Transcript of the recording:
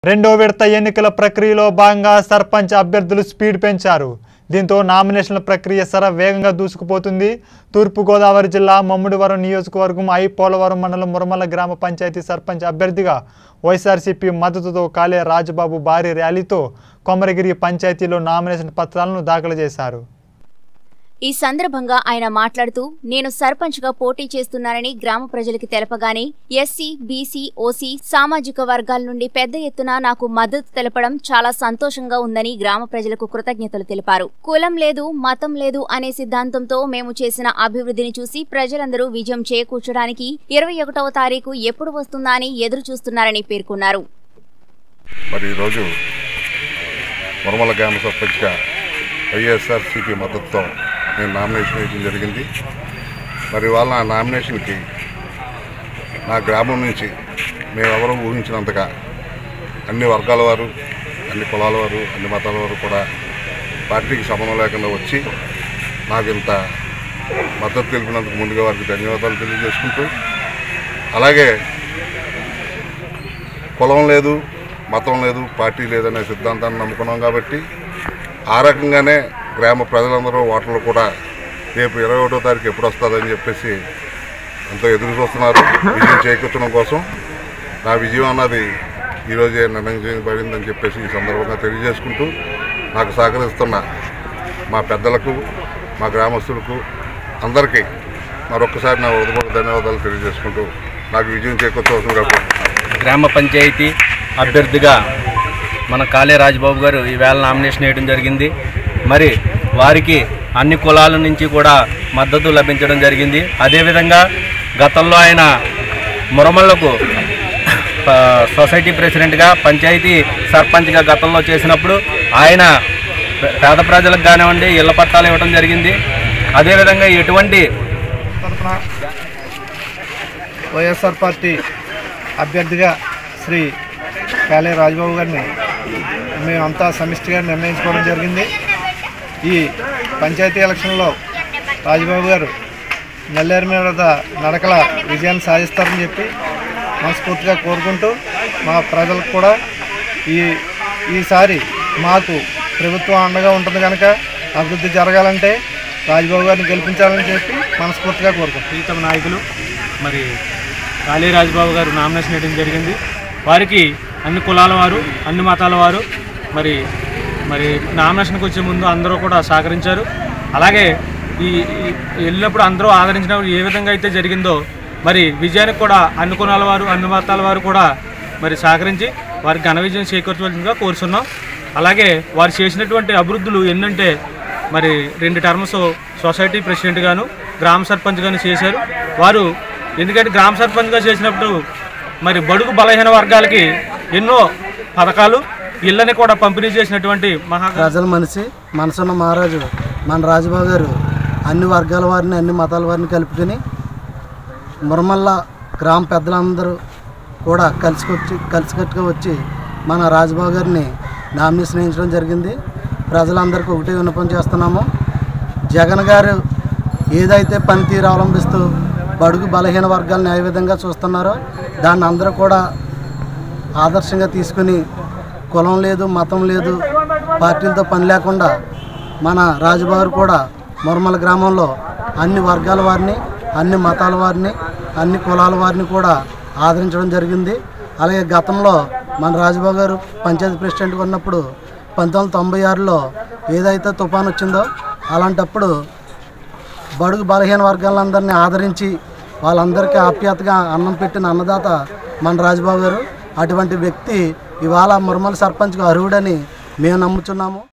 రెండో విడత ఎన్నికల ప్రక్రియలో భాగంగా సర్పంచ్ అభ్యర్థులు స్పీడ్ పెంచారు దీంతో నామినేషన్ల ప్రక్రియ సర వేగంగా దూసుకుపోతుంది తూర్పుగోదావరి జిల్లా మమ్ముడివరం నియోజకవర్గం ఐ పోలవరం మండలం మురమల్ల గ్రామ పంచాయతీ సర్పంచ్ అభ్యర్థిగా వైఎస్ఆర్సీపీ మద్దతుతో కాలే రాజబాబు భారీ ర్యాలీతో కొమరగిరి పంచాయతీలో నామినేషన్ పత్రాలను దాఖలు చేశారు ఈ సందర్భంగా ఆయన మాట్లాడుతూ నేను సర్పంచ్గా పోటీ చేస్తున్నానని గ్రామ ప్రజలకి తెలపగానే ఎస్సీ బీసీ ఓసీ సామాజిక వర్గాల నుండి పెద్ద ఎత్తున నాకు మద్దతు తెలపడం చాలా సంతోషంగా ఉందని గ్రామ ప్రజలకు కృతజ్ఞతలు తెలిపారు కులం లేదు మతం లేదు అనే సిద్ధాంతంతో మేము చేసిన అభివృద్ధిని చూసి ప్రజలందరూ విజయం చేకూర్చడానికి ఇరవై ఒకటవ తారీఖు ఎప్పుడు వస్తుందా అని ఎదురు చూస్తున్నారని పేర్కొన్నారు మరి ఈరోజు మురమల గ్రామ సర్పంచ్గా వైఎస్ఆర్సీపీ మద్దతుతో నేను నామినేషన్ వేయడం జరిగింది మరి వాళ్ళ నా నామినేషన్కి నా గ్రామం నుంచి మేమెవరూ ఊహించినంతగా అన్ని వర్గాల వారు అన్ని కులాల వారు అన్ని మతాల వారు కూడా పార్టీకి సంబంధం లేకుండా వచ్చి నాకు ఇంత మద్దతు తెలిపినందుకు ముందుగా వారికి ధన్యవాదాలు తెలియజేసుకుంటూ అలాగే కులం లేదు మతం లేదు పార్టీ లేదనే సిద్ధాంతాన్ని నమ్ముకున్నాం కాబట్టి ఆ రకంగానే గ్రామ ప్రజలందరూ ఓటర్లు కూడా రేపు ఇరవై ఒకటో తారీఖు ఎప్పుడు వస్తుందని చెప్పేసి ఎంతో ఎదురు చూస్తున్నారు విజయం చేకూర్చడం కోసం నా విజయం అన్నది ఈరోజే నిర్ణయం చేయబడిందని చెప్పేసి ఈ సందర్భంగా తెలియజేసుకుంటూ నాకు సహకరిస్తున్న మా పెద్దలకు మా గ్రామస్తులకు అందరికీ మరొకసారి నా హృదయపూర్వక ధన్యవాదాలు తెలియజేసుకుంటూ నాకు విజయం చేకూర్చవలసిందిగా కోరుతున్నాను గ్రామ పంచాయతీ అభ్యర్థిగా మన కాళే రాజబాబు గారు ఈవేళ నామినేషన్ వేయడం జరిగింది మరి వారికి అన్ని కులాల నుంచి కూడా మద్దతు లభించడం జరిగింది అదేవిధంగా గతంలో ఆయన మురమల్లకు ప- సొసైటీ ప్రెసిడెంట్గా పంచాయతీ సర్పంచ్గా గతంలో చేసినప్పుడు ఆయన పే- పేద ప్రజలకు కానివ్వండి ఇళ్ల పట్టాలు ఇవ్వడం జరిగింది అదేవిధంగా ఎటువంటి తరఫున వైఎస్ఆర్ పార్టీ అభ్యర్థిగా శ్రీ కాళే రాజబాబు గారిని మేమంతా సమిష్టిగా నిర్ణయించుకోవడం జరిగింది ఈ పంచాయతీ ఎలక్షన్లో రాజబాబు గారు నెల్లేరు మీద నడకల విజయాన్ని సాధిస్తారని చెప్పి మనస్ఫూర్తిగా కోరుకుంటూ మా ప్రజలకు కూడా ఈ ఈసారి మాకు ప్రభుత్వం అండగా ఉంటుంది కనుక అభివృద్ధి జరగాలంటే రాజబాబు గారిని గెలిపించాలని చెప్పి మనస్ఫూర్తిగా కోరుకుంటున్నాం ప్రీతమ నాయకులు మరి కాళీ రాజబాబు గారు నామినేషన్ వేయడం జరిగింది వారికి అన్ని కులాల వారు అన్ని మతాల వారు మరి మరి నామినేషన్కి వచ్చే ముందు అందరూ కూడా సహకరించారు అలాగే ఈ ఈ వెళ్ళినప్పుడు అందరూ ఆదరించినప్పుడు ఏ విధంగా అయితే జరిగిందో మరి విజయానికి కూడా అన్ని కులాల వారు అన్ని మతాల వారు కూడా మరి సహకరించి వారికి ఘన విజయం చేకూర్చవలసిందిగా కోరుతున్నాం అలాగే వారు చేసినటువంటి అభివృద్ధులు ఎన్నంటే మరి రెండు టర్మ్స్ సొసైటీ ప్రెసిడెంట్ గాను గ్రామ సర్పంచ్ గాను చేశారు వారు ఎందుకంటే గ్రామ సర్పంచ్గా చేసినప్పుడు మరి బడుగు బలహీన వర్గాలకి ఎన్నో పథకాలు ఇళ్ళని కూడా పంపిణీ చేసినటువంటి మహా ప్రజల మనిషి మనసున్న మహారాజు మన రాజబాబు గారు అన్ని వర్గాల వారిని అన్ని మతాల వారిని కలుపుకొని మురమల్ల గ్రామ పెద్దలందరూ కూడా కలిసికొచ్చి కలిసికట్టుగా వచ్చి మన రాజబాబు గారిని నామినేషన్ వేయించడం జరిగింది ప్రజలందరికీ ఒకటే విన్నపం చేస్తున్నాము జగన్ గారు ఏదైతే పనితీరు అవలంబిస్తూ బడుగు బలహీన వర్గాలను ఏ విధంగా చూస్తున్నారో దాన్ని అందరూ కూడా ఆదర్శంగా తీసుకుని కులం లేదు మతం లేదు పార్టీలతో పని లేకుండా మన రాజుబారు కూడా మురమల గ్రామంలో అన్ని వర్గాల వారిని అన్ని మతాల వారిని అన్ని కులాల వారిని కూడా ఆదరించడం జరిగింది అలాగే గతంలో మన రాజుబాబు గారు పంచాయతీ ప్రెసిడెంట్గా ఉన్నప్పుడు పంతొమ్మిది వందల తొంభై ఆరులో ఏదైతే తుఫాన్ వచ్చిందో అలాంటప్పుడు బడుగు బలహీన వర్గాలందరినీ ఆదరించి వాళ్ళందరికీ ఆప్యాయతగా అన్నం పెట్టిన అన్నదాత మన రాజబాబు గారు అటువంటి వ్యక్తి ఇవాళ మురమల సర్పంచ్గా అర్హుడని మేము నమ్ముచున్నాము